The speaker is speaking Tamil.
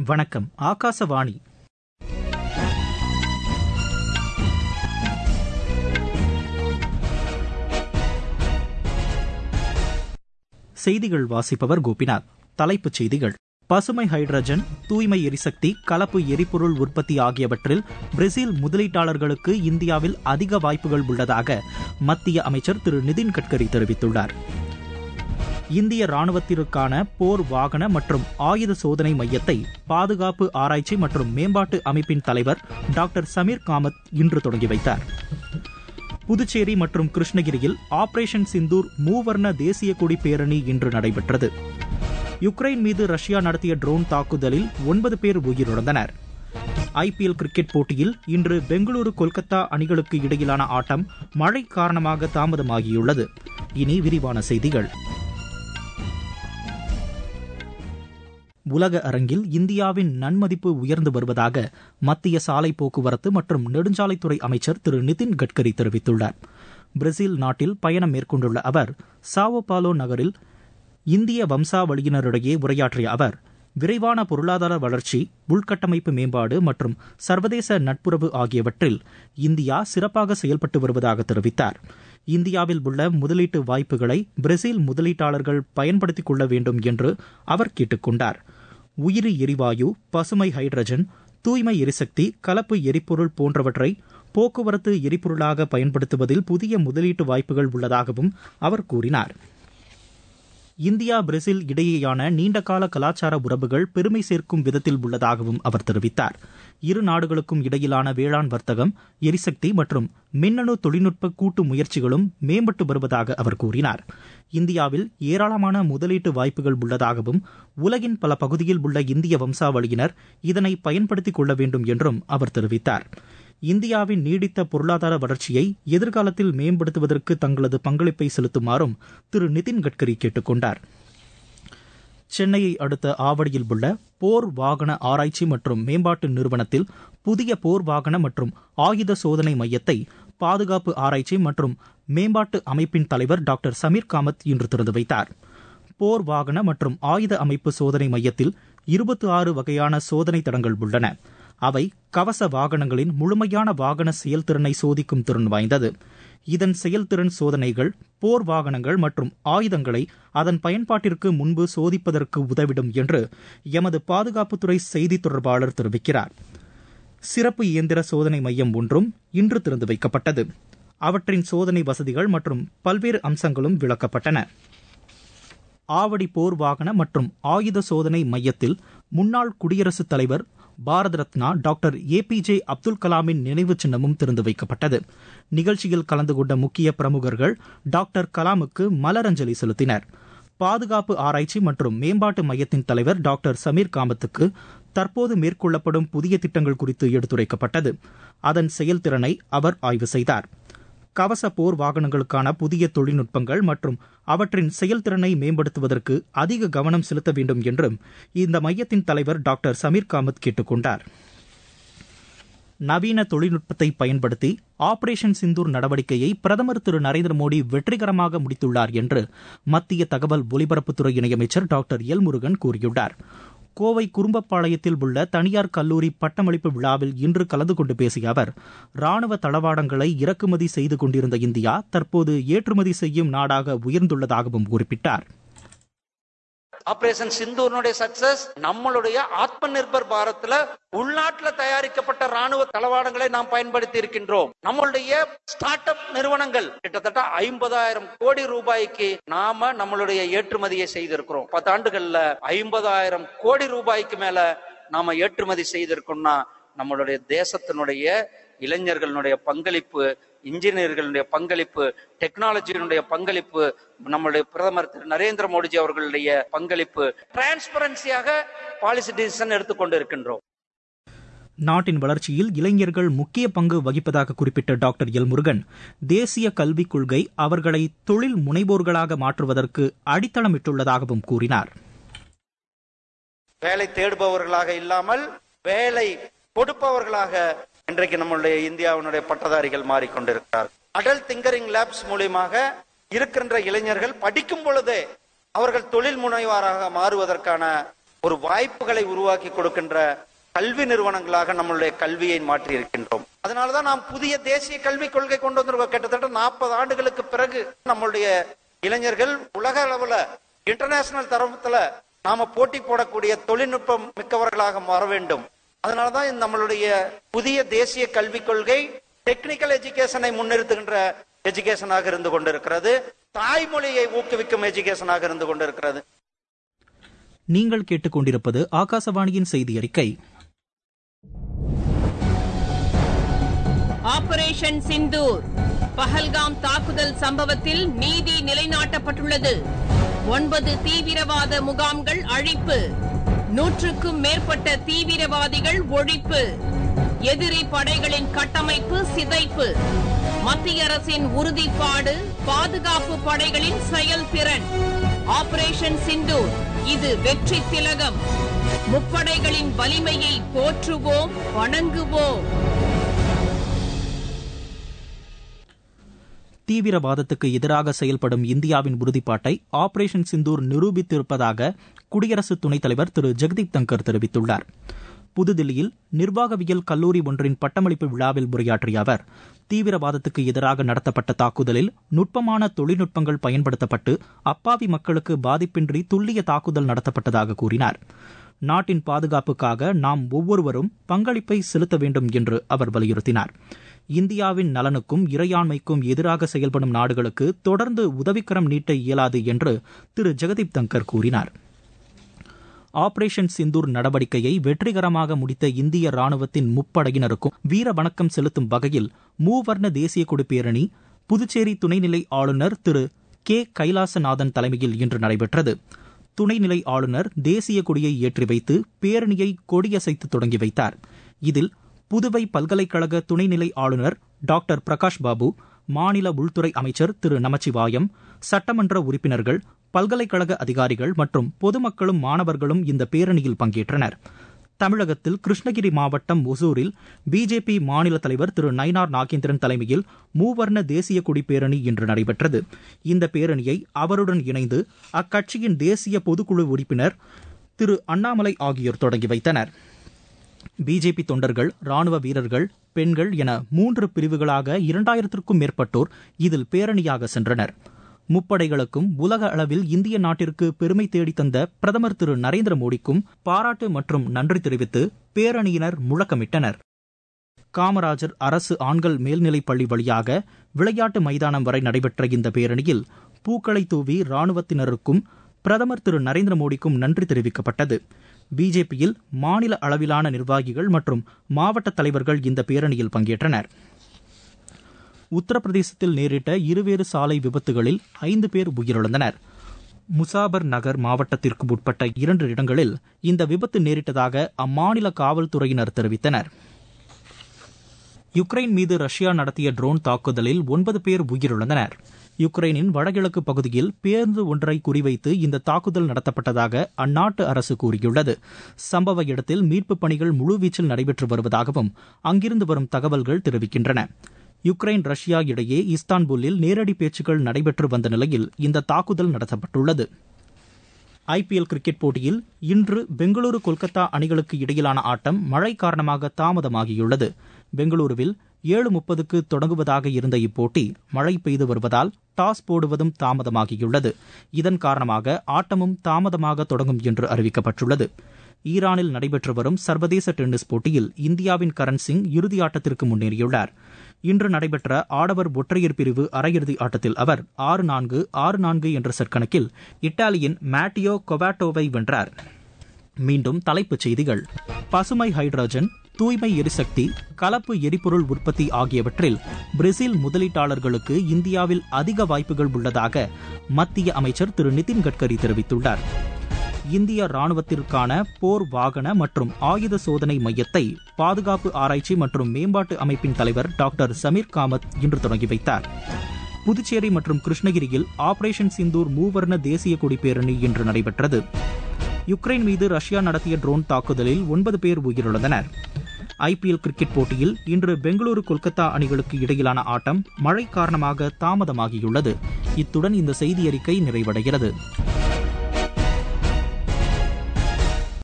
வணக்கம் ஆகாசவாணி செய்திகள் வாசிப்பவர் கோபிநாத் தலைப்புச் செய்திகள் பசுமை ஹைட்ரஜன் தூய்மை எரிசக்தி கலப்பு எரிபொருள் உற்பத்தி ஆகியவற்றில் பிரேசில் முதலீட்டாளர்களுக்கு இந்தியாவில் அதிக வாய்ப்புகள் உள்ளதாக மத்திய அமைச்சர் திரு நிதின் கட்கரி தெரிவித்துள்ளார் இந்திய ராணுவத்திற்கான போர் வாகன மற்றும் ஆயுத சோதனை மையத்தை பாதுகாப்பு ஆராய்ச்சி மற்றும் மேம்பாட்டு அமைப்பின் தலைவர் டாக்டர் சமீர் காமத் இன்று தொடங்கி வைத்தார் புதுச்சேரி மற்றும் கிருஷ்ணகிரியில் ஆபரேஷன் சிந்தூர் மூவர்ண தேசிய கொடி பேரணி இன்று நடைபெற்றது யுக்ரைன் மீது ரஷ்யா நடத்திய ட்ரோன் தாக்குதலில் ஒன்பது பேர் உயிரிழந்தனர் ஐபிஎல் கிரிக்கெட் போட்டியில் இன்று பெங்களூரு கொல்கத்தா அணிகளுக்கு இடையிலான ஆட்டம் மழை காரணமாக தாமதமாகியுள்ளது இனி விரிவான செய்திகள் உலக அரங்கில் இந்தியாவின் நன்மதிப்பு உயர்ந்து வருவதாக மத்திய சாலை போக்குவரத்து மற்றும் நெடுஞ்சாலைத்துறை அமைச்சர் திரு நிதின் கட்கரி தெரிவித்துள்ளார் பிரேசில் நாட்டில் பயணம் மேற்கொண்டுள்ள அவர் சாவோ பாலோ நகரில் இந்திய வம்சாவளியினரிடையே உரையாற்றிய அவர் விரைவான பொருளாதார வளர்ச்சி உள்கட்டமைப்பு மேம்பாடு மற்றும் சர்வதேச நட்புறவு ஆகியவற்றில் இந்தியா சிறப்பாக செயல்பட்டு வருவதாக தெரிவித்தார் இந்தியாவில் உள்ள முதலீட்டு வாய்ப்புகளை பிரேசில் முதலீட்டாளர்கள் பயன்படுத்திக் கொள்ள வேண்டும் என்று அவர் கேட்டுக் கொண்டார் உயிரி எரிவாயு பசுமை ஹைட்ரஜன் தூய்மை எரிசக்தி கலப்பு எரிபொருள் போன்றவற்றை போக்குவரத்து எரிபொருளாக பயன்படுத்துவதில் புதிய முதலீட்டு வாய்ப்புகள் உள்ளதாகவும் அவர் கூறினார் இந்தியா பிரேசில் இடையேயான நீண்டகால கலாச்சார உறவுகள் பெருமை சேர்க்கும் விதத்தில் உள்ளதாகவும் அவர் தெரிவித்தார் இரு நாடுகளுக்கும் இடையிலான வேளாண் வர்த்தகம் எரிசக்தி மற்றும் மின்னணு தொழில்நுட்ப கூட்டு முயற்சிகளும் மேம்பட்டு வருவதாக அவர் கூறினார் இந்தியாவில் ஏராளமான முதலீட்டு வாய்ப்புகள் உள்ளதாகவும் உலகின் பல பகுதியில் உள்ள இந்திய வம்சாவளியினர் இதனை பயன்படுத்திக் கொள்ள வேண்டும் என்றும் அவர் தெரிவித்தார் இந்தியாவின் நீடித்த பொருளாதார வளர்ச்சியை எதிர்காலத்தில் மேம்படுத்துவதற்கு தங்களது பங்களிப்பை செலுத்துமாறும் திரு நிதின் கட்கரி கேட்டுக் கொண்டார் சென்னையை அடுத்த ஆவடியில் உள்ள போர் வாகன ஆராய்ச்சி மற்றும் மேம்பாட்டு நிறுவனத்தில் புதிய போர் வாகன மற்றும் ஆயுத சோதனை மையத்தை பாதுகாப்பு ஆராய்ச்சி மற்றும் மேம்பாட்டு அமைப்பின் தலைவர் டாக்டர் சமீர் காமத் இன்று திறந்து வைத்தார் போர் வாகன மற்றும் ஆயுத அமைப்பு சோதனை மையத்தில் இருபத்தி ஆறு வகையான சோதனை தடங்கள் உள்ளன அவை கவச வாகனங்களின் முழுமையான வாகன செயல்திறனை சோதிக்கும் திறன் வாய்ந்தது இதன் செயல்திறன் சோதனைகள் போர் வாகனங்கள் மற்றும் ஆயுதங்களை அதன் பயன்பாட்டிற்கு முன்பு சோதிப்பதற்கு உதவிடும் என்று எமது பாதுகாப்புத்துறை செய்தி தொடர்பாளர் தெரிவிக்கிறார் சிறப்பு இயந்திர சோதனை மையம் ஒன்றும் இன்று திறந்து வைக்கப்பட்டது அவற்றின் சோதனை வசதிகள் மற்றும் பல்வேறு அம்சங்களும் விளக்கப்பட்டன ஆவடி போர் வாகன மற்றும் ஆயுத சோதனை மையத்தில் முன்னாள் குடியரசுத் தலைவர் Bharat Ratna doctor A P J Abdul கலாமின் நினைவு சின்னமும் திறந்து வைக்கப்பட்டது நிகழ்ச்சியில் கலந்து கொண்ட முக்கிய பிரமுகர்கள் டாக்டர் கலாமுக்கு மலரஞ்சலி செலுத்தினர் பாதுகாப்பு ஆராய்ச்சி மற்றும் மேம்பாட்டு மையத்தின் தலைவர் டாக்டர் சமீர் காமத்துக்கு தற்போது மேற்கொள்ளப்படும் புதிய திட்டங்கள் குறித்து எடுத்துரைக்கப்பட்டது அதன் செயல்திறனை அவர் ஆய்வு செய்தார் கவச போர் வாகனங்களுக்கான புதிய தொழில்நுட்பங்கள் மற்றும் அவற்றின் செயல்திறனை மேம்படுத்துவதற்கு அதிக கவனம் செலுத்த வேண்டும் என்றும் இந்த மையத்தின் தலைவர் டாக்டர் சமீர் காமத் கேட்டுக் கொண்டார் நவீன தொழில்நுட்பத்தை பயன்படுத்தி ஆபரேஷன் சிந்தூர் நடவடிக்கையை பிரதமர் திரு நரேந்திர மோடி வெற்றிகரமாக முடித்துள்ளார் என்று மத்திய தகவல் ஒலிபரப்புத்துறை இணையமைச்சர் டாக்டர் எல் முருகன் கூறியுள்ளார் கோவை குறும்பப்பாளையத்தில் உள்ள தனியார் கல்லூரி பட்டமளிப்பு விழாவில் இன்று கலந்து கொண்டு பேசிய அவர் ராணுவ தளவாடங்களை இறக்குமதி செய்து கொண்டிருந்த இந்தியா தற்போது ஏற்றுமதி செய்யும் நாடாக உயர்ந்துள்ளதாகவும் குறிப்பிட்டார் ஆபரேஷன் சிந்தூர்னுடைய சக்சஸ் நம்மளுடைய ஆத்ம நிர்பர் பாரத்ல உள்நாட்டுல தயாரிக்கப்பட்ட ராணுவ தளவாடங்களை நாம் பயன்படுத்தி இருக்கின்றோம் நம்மளுடைய ஸ்டார்ட் அப் நிறுவனங்கள் கிட்டத்தட்ட ஐம்பதாயிரம் கோடி ரூபாய்க்கு நாம நம்மளுடைய ஏற்றுமதியை செய்திருக்கிறோம் பத்தாண்டுகள்ல ஐம்பதாயிரம் கோடி ரூபாய்க்கு மேல நாம ஏற்றுமதி செய்திருக்கோம்னா நம்மளுடைய தேசத்தினுடைய இளைஞர்களுடைய பங்களிப்பு இன்ஜினியர்களுடைய பங்களிப்பு டெக்னாலஜியினுடைய பங்களிப்பு நம்மளுடைய பிரதமர் திரு நரேந்திர மோடிஜி அவர்களுடைய பங்களிப்பு டிரான்ஸ்பரன்சியாக பாலிசி டிசிஷன் எடுத்துக்கொண்டு இருக்கின்றோம் நாட்டின் வளர்ச்சியில் இளைஞர்கள் முக்கிய பங்கு வகிப்பதாக குறிப்பிட்ட டாக்டர் எல் முருகன் தேசிய கல்விக் கொள்கை அவர்களை தொழில் முனைவோர்களாக மாற்றுவதற்கு அடித்தளமிட்டுள்ளதாகவும் கூறினார் வேலை தேடுபவர்களாக இல்லாமல் வேலை கொடுப்பவர்களாக இன்றைக்கு நம்மளுடைய இந்தியாவினுடைய பட்டதாரிகள் மாறிக்கொண்டிருக்கிறார் அடல் திங்கரிங் லேப்ஸ் மூலியமாக இருக்கின்ற இளைஞர்கள் படிக்கும் பொழுதே அவர்கள் தொழில் முனைவாராக மாறுவதற்கான ஒரு வாய்ப்புகளை உருவாக்கி கொடுக்கின்ற கல்வி நிறுவனங்களாக நம்மளுடைய கல்வியை மாற்றி இருக்கின்றோம் அதனாலதான் நாம் புதிய தேசிய கல்விக் கொள்கை கொண்டு வந்திருக்கோம் கிட்டத்தட்ட நாற்பது ஆண்டுகளுக்கு பிறகு நம்மளுடைய இளைஞர்கள் உலக அளவுல இன்டர்நேஷனல் தரத்துல நாம போட்டி போடக்கூடிய தொழில்நுட்பம் மிக்கவர்களாக மாற வேண்டும் அதனாலதான் இந்த நம்மளுடைய புதிய தேசிய கல்விக் கொள்கை டெக்னிக்கல் எஜுகேஷனை முன்னிறுத்துகின்ற எஜுகேஷனாக இருந்து கொண்டிருக்கிறது தாய்மொழியை ஊக்குவிக்கும் எஜுகேஷனாக இருந்து கொண்டிருக்கிறது நீங்கள் கேட்டுக்கொண்டிருப்பது ஆகாசவாணியின் செய்தி அறிக்கை ஆபரேஷன் சிந்தூர் பஹல்காம் தாக்குதல் சம்பவத்தில் நீதி நிலைநாட்டப்பட்டுள்ளது ஒன்பது தீவிரவாத முகாம்கள் அழிப்பு நூற்றுக்கும் மேற்பட்ட தீவிரவாதிகள் ஒழிப்பு எதிரி படைகளின் கட்டமைப்பு சிதைப்பு மத்திய அரசின் உறுதிப்பாடு பாதுகாப்பு படைகளின் செயல்திறன் ஆபரேஷன் சிந்தூர் இது வெற்றி திலகம் முப்படைகளின் வலிமையை போற்றுவோம் வணங்குவோம் தீவிரவாதத்துக்கு எதிராக செயல்படும் இந்தியாவின் உறுதிப்பாட்டை ஆபரேஷன் சிந்தூர் நிரூபித்திருப்பதாக குடியரசு துணைத் தலைவர் திரு ஜெகதீப் தங்கர் தெரிவித்துள்ளார் புதுதில்லியில் நிர்வாகவியல் கல்லூரி ஒன்றின் பட்டமளிப்பு விழாவில் உரையாற்றிய அவர் தீவிரவாதத்துக்கு எதிராக நடத்தப்பட்ட தாக்குதலில் நுட்பமான தொழில்நுட்பங்கள் பயன்படுத்தப்பட்டு அப்பாவி மக்களுக்கு பாதிப்பின்றி துல்லிய தாக்குதல் நடத்தப்பட்டதாக கூறினார் நாட்டின் பாதுகாப்புக்காக நாம் ஒவ்வொருவரும் பங்களிப்பை செலுத்த வேண்டும் என்று அவர் வலியுறுத்தினார் இந்தியாவின் நலனுக்கும் இறையாண்மைக்கும் எதிராக செயல்படும் நாடுகளுக்கு தொடர்ந்து உதவிக்கரம் நீட்ட இயலாது என்று திரு ஜெகதீப் தங்கர் கூறினார் ஆபரேஷன் சிந்தூர் நடவடிக்கையை வெற்றிகரமாக முடித்த இந்திய ராணுவத்தின் முப்படையினருக்கும் வீர வணக்கம் செலுத்தும் வகையில் மூவர்ண தேசிய கொடி பேரணி புதுச்சேரி துணைநிலை ஆளுநர் திரு கே கைலாசநாதன் தலைமையில் இன்று நடைபெற்றது துணைநிலை ஆளுநர் தேசிய கொடியை ஏற்றி வைத்து பேரணியை கொடியசைத்து தொடங்கி வைத்தார் இதில் புதுவை பல்கலைக்கழக துணைநிலை ஆளுநர் டாக்டர் பிரகாஷ் பாபு மாநில உள்துறை அமைச்சர் திரு நமச்சிவாயம் சட்டமன்ற உறுப்பினர்கள் பல்கலைக்கழக அதிகாரிகள் மற்றும் பொதுமக்களும் மாணவர்களும் இந்த பேரணியில் பங்கேற்றனர் தமிழகத்தில் கிருஷ்ணகிரி மாவட்டம் ஒசூரில் பிஜேபி மாநில தலைவர் திரு நயினார் நாகேந்திரன் தலைமையில் மூவர்ண தேசிய கொடி பேரணி இன்று நடைபெற்றது இந்த பேரணியை அவருடன் இணைந்து அக்கட்சியின் தேசிய பொதுக்குழு உறுப்பினர் திரு அண்ணாமலை ஆகியோர் தொடங்கி வைத்தனர் பிஜேபி தொண்டர்கள் ராணுவ வீரர்கள் பெண்கள் என மூன்று பிரிவுகளாக இரண்டாயிரத்திற்கும் மேற்பட்டோர் இதில் பேரணியாக சென்றனர் முப்படைகளுக்கும் உலக அளவில் இந்திய நாட்டிற்கு பெருமை தேடி தந்த பிரதமர் திரு நரேந்திர மோடிக்கும் பாராட்டு மற்றும் நன்றி தெரிவித்து பேரணியினர் முழக்கமிட்டனர் காமராஜர் அரசு ஆண்கள் மேல்நிலைப் பள்ளி வழியாக விளையாட்டு மைதானம் வரை நடைபெற்ற இந்த பேரணியில் பூக்களை தூவி ராணுவத்தினருக்கும் பிரதமர் திரு நரேந்திர மோடிக்கும் நன்றி தெரிவிக்கப்பட்டது பிஜேபியில் மாநில அளவிலான நிர்வாகிகள் மற்றும் மாவட்ட தலைவர்கள் இந்த பேரணியில் பங்கேற்றனர் உத்தரப்பிரதேசத்தில் நேரிட்ட இருவேறு சாலை விபத்துகளில் ஐந்து பேர் உயிரிழந்தனர் முசாபர் நகர் மாவட்டத்திற்கு உட்பட்ட இரண்டு இடங்களில் இந்த விபத்து நேரிட்டதாக அம்மாநில காவல்துறையினர் தெரிவித்தனர் யுக்ரைன் மீது ரஷ்யா நடத்திய ட்ரோன் தாக்குதலில் ஒன்பது பேர் உயிரிழந்தனர் யுக்ரைனின் வடகிழக்கு பகுதியில் பேருந்து ஒன்றை குறிவைத்து இந்த தாக்குதல் நடத்தப்பட்டதாக அந்நாட்டு அரசு கூறியுள்ளது சம்பவ இடத்தில் மீட்புப் பணிகள் முழுவீச்சில் நடைபெற்று வருவதாகவும் அங்கிருந்து வரும் தகவல்கள் தெரிவிக்கின்றன யுக்ரைன் ரஷ்யா இடையே இஸ்தான்புல்லில் நேரடி பேச்சுக்கள் நடைபெற்று வந்த நிலையில் இந்த தாக்குதல் நடத்தப்பட்டுள்ளது ஐபிஎல் கிரிக்கெட் போட்டியில் இன்று பெங்களூரு கொல்கத்தா அணிகளுக்கு இடையிலான ஆட்டம் மழை காரணமாக தாமதமாகியுள்ளது பெங்களூருவில் ஏழு முப்பதுக்கு தொடங்குவதாக இருந்த இப்போட்டி மழை பெய்து வருவதால் டாஸ் போடுவதும் தாமதமாகியுள்ளது இதன் காரணமாக ஆட்டமும் தாமதமாக தொடங்கும் என்று அறிவிக்கப்பட்டுள்ளது ஈரானில் நடைபெற்று வரும் சர்வதேச டென்னிஸ் போட்டியில் இந்தியாவின் கரண் சிங் இறுதி ஆட்டத்திற்கு முன்னேறியுள்ளார் இன்று நடைபெற்ற ஆடவர் ஒற்றையர் பிரிவு அரையிறுதி ஆட்டத்தில் அவர் ஆறு நான்கு ஆறு நான்கு என்ற செட் கணக்கில் இத்தாலியின் மேட்டியோ கொவாட்டோவை வென்றார் மீண்டும் தலைப்புச் செய்திகள் பசுமை ஹைட்ரஜன் தூய்மை எரிசக்தி கலப்பு எரிபொருள் உற்பத்தி ஆகியவற்றில் பிரேசில் முதலீட்டாளர்களுக்கு இந்தியாவில் அதிக வாய்ப்புகள் உள்ளதாக மத்திய அமைச்சர் திரு நிதின் கட்கரி தெரிவித்துள்ளார் இந்திய ராணுவத்திற்கான போர் வாகன மற்றும் ஆயுத சோதனை மையத்தை பாதுகாப்பு ஆராய்ச்சி மற்றும் மேம்பாட்டு அமைப்பின் தலைவர் டாக்டர் சமீர் காமத் இன்று தொடங்கி வைத்தார் புதுச்சேரி மற்றும் கிருஷ்ணகிரியில் ஆபரேஷன் சிந்தூர் மூவர்ண தேசிய கொடி பேரணி இன்று நடைபெற்றது யுக்ரைன் மீது ரஷ்யா நடத்திய ட்ரோன் தாக்குதலில் ஒன்பது பேர் உயிரிழந்தனர் ஐபிஎல் கிரிக்கெட் போட்டியில் இன்று பெங்களூரு கொல்கத்தா அணிகளுக்கு இடையிலான ஆட்டம் மழை காரணமாக தாமதமாகியுள்ளது இத்துடன் இந்த செய்தி அறிக்கை நிறைவடைகிறது